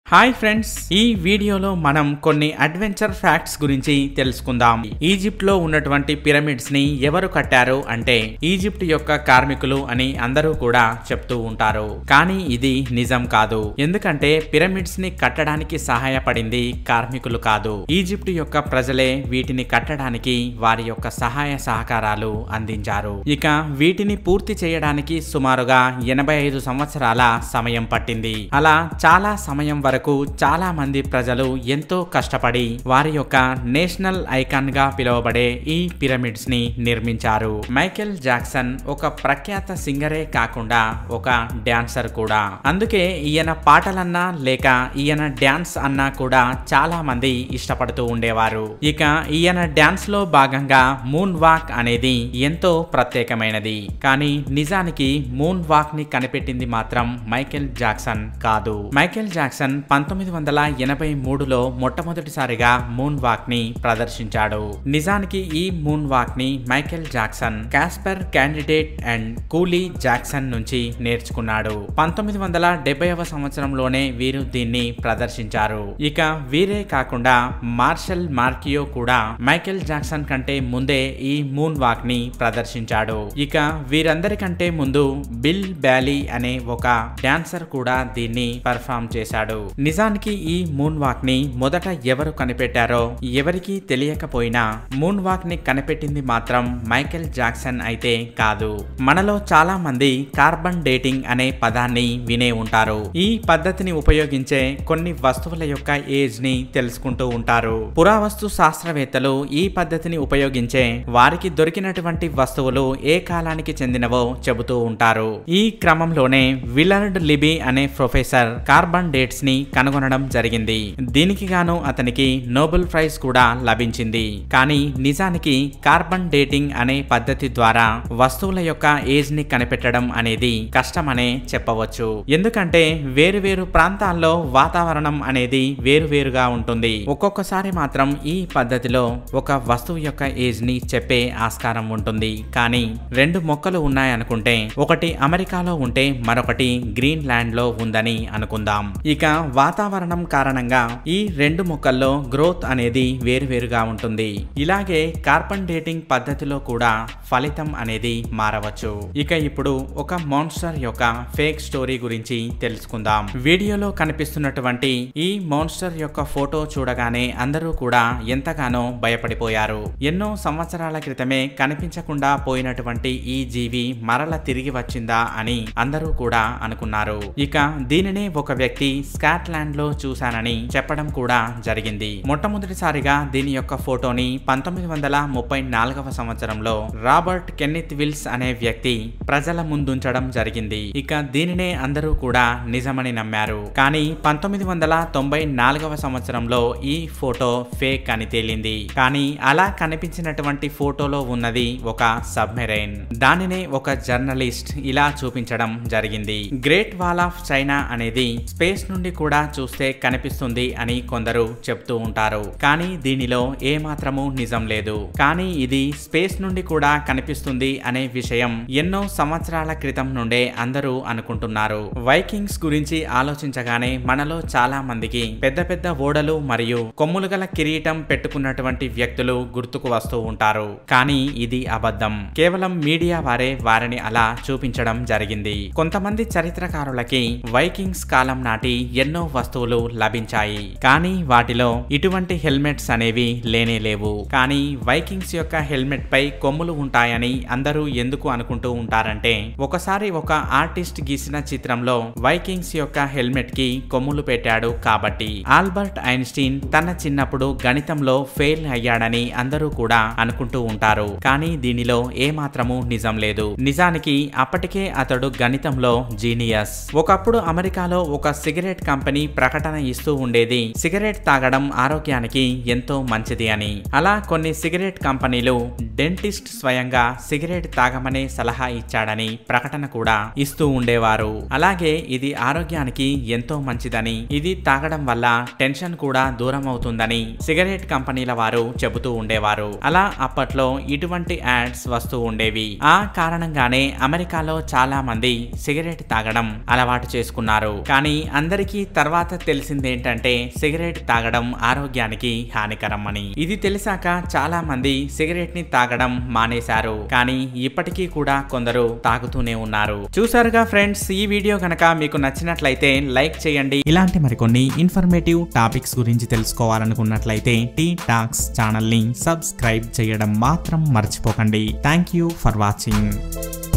hi friends ఈ వీడియోలో మనం కొన్ని అడ్వెంచర్ ఫ్యాక్ట్స్ గురించి తెలుసుకుందాం ఈజిప్ట్ లో ఉన్నటువంటి పిరమిడ్స్ ని ఎవరు కట్టారు అంటే ఈజిప్ట్ యొక్క కార్మికులు అని అందరూ కూడా చెప్తూ ఉంటారు కానీ ఇది నిజం కాదు ఎందుకంటే పిరమిడ్స్ ని కట్టడానికి సహాయపడింది కార్మికులు కాదు ఈజిప్ట్ యొక్క ప్రజలే వీటిని కట్టడానికి వారి యొక్క సహాయ సహకారాలు అందించారు ఇక వీటిని పూర్తి చేయడానికి సుమారుగా ఎనభై ఐదు సంవత్సరాల సమయం పట్టింది అలా చాలా సమయం వరకు చాలా మంది ప్రజలు ఎంతో కష్టపడి వారి యొక్క నేషనల్ ఐకాన్ గా పిలువబడే ఈ పిరమిడ్స్ ని నిర్మించారు మైకేల్ జాక్సన్ ఒక ప్రఖ్యాత సింగరే కాకుండా ఒక డాన్సర్ కూడా అందుకే ఈయన పాటలన్నా లేక ఈయన డాన్స్ అన్నా కూడా చాలా మంది ఇష్టపడుతూ ఉండేవారు ఇక ఈయన డాన్స్ లో భాగంగా మూన్ వాక్ అనేది ఎంతో ప్రత్యేకమైనది కానీ నిజానికి మూన్ వాక్ ని కనిపెట్టింది మాత్రం మైకేల్ జాక్సన్ కాదు మైకేల్ జాక్సన్ పంతొమ్మిది వందల ఎనభై మూడులో మొట్టమొదటిసారిగా మూన్ వాక్ ని ప్రదర్శించాడు నిజానికి ఈ మూన్ వాక్ ని Michael Jackson Casper Candidate and Cooley Jackson నుంచి నేర్చుకున్నాడు పంతొమ్మిది వందల డెబ్బైవ సంవత్సరంలోనే వీరు దీన్ని ప్రదర్శించారు ఇక వీరే కాకుండా మార్షల్ మార్కియో కూడా మైకేల్ జాక్సన్ కంటే ముందే ఈ మూన్ వాక్ ని ప్రదర్శించాడు ఇక వీరందరికంటే ముందు బిల్ బ్యాలీ అనే ఒక డాన్సర్ కూడా దీన్ని పర్ఫామ్ చేశాడు నిజానికి ఈ మూన్ వాక్ ని మొదట ఎవరు కనిపెట్టారో ఎవరికి తెలియకపోయినా మూన్ వాక్ ని కనిపెట్టింది మాత్రం మైకేల్ జాక్సన్ అయితే కాదు మనలో చాలా మంది కార్బన్ డేటింగ్ అనే పదాన్ని వినే ఉంటారు ఈ పద్ధతిని ఉపయోగించే కొన్ని వస్తువుల యొక్క ఏజ్ ని తెలుసుకుంటూ ఉంటారు పురావస్తు శాస్త్రవేత్తలు ఈ పద్ధతిని ఉపయోగించే వారికి దొరికినటువంటి వస్తువులు ఏ కాలానికి చెందినవో చెబుతూ ఉంటారు ఈ క్రమంలోనే విలర్డ్ లిబీ అనే ప్రొఫెసర్ కార్బన్ డేట్స్ ని కనుగొనడం జరిగింది దీనికి గాను అతనికి నోబెల్ ప్రైజ్ కూడా లభించింది కానీ నిజానికి కార్బన్ డేటింగ్ అనే పద్ధతి ద్వారా వస్తువుల యొక్క ఏజ్ ని కనిపెట్టడం అనేది కష్టమనే చెప్పవచ్చు ఎందుకంటే వేరు వేరు ప్రాంతాల్లో వాతావరణం అనేది వేరువేరుగా ఉంటుంది ఒక్కొక్కసారి మాత్రం ఈ పద్ధతిలో ఒక వస్తువు యొక్క ఏజ్ ని చెప్పే ఆస్కారం ఉంటుంది కానీ రెండు మొక్కలు ఉన్నాయనుకుంటే ఒకటి అమెరికాలో ఉంటే మరొకటి గ్రీన్ ల్యాండ్ లో ఉందని అనుకుందాం ఇక వాతావరణం కారణంగా ఈ రెండు మొక్కల్లో గ్రోత్ అనేది వేరువేరుగా ఉంటుంది ఇలాగే కార్బన్ డేటింగ్ పద్ధతిలో కూడా ఫలితం అనేది మారవచ్చు ఇక ఇప్పుడు ఒక మాన్స్టర్ యొక్క ఫేక్ స్టోరీ గురించి తెలుసుకుందాం వీడియోలో కనిపిస్తున్నటువంటి ఈ మాన్స్టర్ యొక్క ఫోటో చూడగానే అందరూ కూడా ఎంతగానో భయపడిపోయారు ఎన్నో సంవత్సరాల క్రితమే కనిపించకుండా పోయినటువంటి ఈ జీవి మరల తిరిగి వచ్చిందా అని అందరూ కూడా అనుకున్నారు ఇక దీనినే ఒక వ్యక్తి స్కాట్లాండ్ లో చూశానని చెప్పడం కూడా జరిగింది మొట్టమొదటిసారిగా దీని యొక్క ఫోటోని పంతొమ్మిది వందల ముప్పై నాలుగవ సంవత్సరంలో రాబర్ట్ కెన్నిత్ విల్స్ అనే వ్యక్తి ప్రజల ముందుంచడం జరిగింది ఇక దీనినే అందరూ కూడా నిజమని నమ్మారు కానీ పంతొమ్మిది వందల తొంభై నాలుగవ సంవత్సరంలో ఈ ఫోటో ఫేక్ అని తేలింది కానీ అలా కనిపించినటువంటి ఫోటోలో ఉన్నది ఒక సబ్మెరైన్ దానినే ఒక జర్నలిస్ట్ ఇలా చూపించడం జరిగింది గ్రేట్ వాల్ ఆఫ్ చైనా అనేది స్పేస్ నుండి కూడా చూస్తే కనిపిస్తుంది అని కొందరు చెప్తూ ఉంటారు కానీ దీనిలో ఏ మాత్రము నిజం లేదు కానీ ఇది స్పేస్ నుండి కూడా కనిపిస్తుంది అనే విషయం ఎన్నో సంవత్సరాల క్రితం నుండే అందరూ అనుకుంటున్నారు వైకింగ్స్ గురించి ఆలోచించగానే మనలో చాలా మందికి పెద్ద పెద్ద ఓడలు మరియు కొమ్ములు గల కిరీటం పెట్టుకున్నటువంటి వ్యక్తులు గుర్తుకు వస్తూ ఉంటారు కానీ ఇది అబద్ధం కేవలం మీడియా వారే వారిని అలా చూపించడం జరిగింది కొంతమంది చరిత్రకారులకి వైకింగ్స్ కాలం నాటి ఎన్నో వస్తువులు లభించాయి కానీ వాటిలో ఇటువంటి హెల్మెట్స్ అనేవి లేనే లేవు కానీ వైకింగ్స్ యొక్క హెల్మెట్ పై కొమ్ములు ఉంటాయని అందరూ ఎందుకు అనుకుంటూ ఉంటారంటే ఒకసారి ఒక ఆర్టిస్ట్ గీసిన చిత్రంలో వైకింగ్స్ యొక్క హెల్మెట్ కి కొమ్ములు పెట్టాడు కాబట్టి ఆల్బర్ట్ ఐన్స్టీన్ తన చిన్నప్పుడు గణితంలో ఫెయిల్ అయ్యాడని అందరూ కూడా అనుకుంటూ ఉంటారు కానీ దీనిలో ఏ మాత్రము నిజం లేదు నిజానికి అప్పటికే అతడు గణితంలో జీనియస్ ఒకప్పుడు అమెరికాలో ఒక సిగరెట్ కంపెనీ ప్రకటన ఇస్తూ ఉండేది సిగరెట్ తాగడం ఆరోగ్యానికి ఎంతో మంచిది అని అలా కొన్ని సిగరెట్ కంపెనీలు డెంటిస్ట్ స్వయంగా సిగరెట్ తాగమనే సలహా ఇచ్చాడని ప్రకటన కూడా ఇస్తూ ఉండేవారు అలాగే ఇది ఆరోగ్యానికి ఎంతో మంచిదని ఇది తాగడం వల్ల టెన్షన్ కూడా దూరం అవుతుందని సిగరెట్ కంపెనీల వారు చెబుతూ ఉండేవారు అలా అప్పట్లో ఇటువంటి యాడ్స్ వస్తూ ఉండేవి ఆ కారణంగానే అమెరికాలో చాలా మంది సిగరెట్ తాగడం అలవాటు చేసుకున్నారు కానీ అందరికీ తర్వాత తెలిసింది ఏంటంటే సిగరెట్ తాగడం ఆరోగ్యానికి హానికరం అని ఇది తెలిసాక చాలా మంది సిగరెట్ ని తాగడం మానేశారు కానీ ఇప్పటికీ కూడా కొందరు తాగుతూనే ఉన్నారు చూసారుగా ఫ్రెండ్స్ ఈ వీడియో కనుక మీకు నచ్చినట్లయితే లైక్ చేయండి ఇలాంటి మరికొన్ని ఇన్ఫర్మేటివ్ టాపిక్స్ గురించి తెలుసుకోవాలనుకున్నట్లయితే టీ టాక్స్ ఛానల్ ని సబ్స్క్రైబ్ చేయడం మాత్రం మర్చిపోకండి థ్యాంక్ యూ ఫర్ వాచింగ్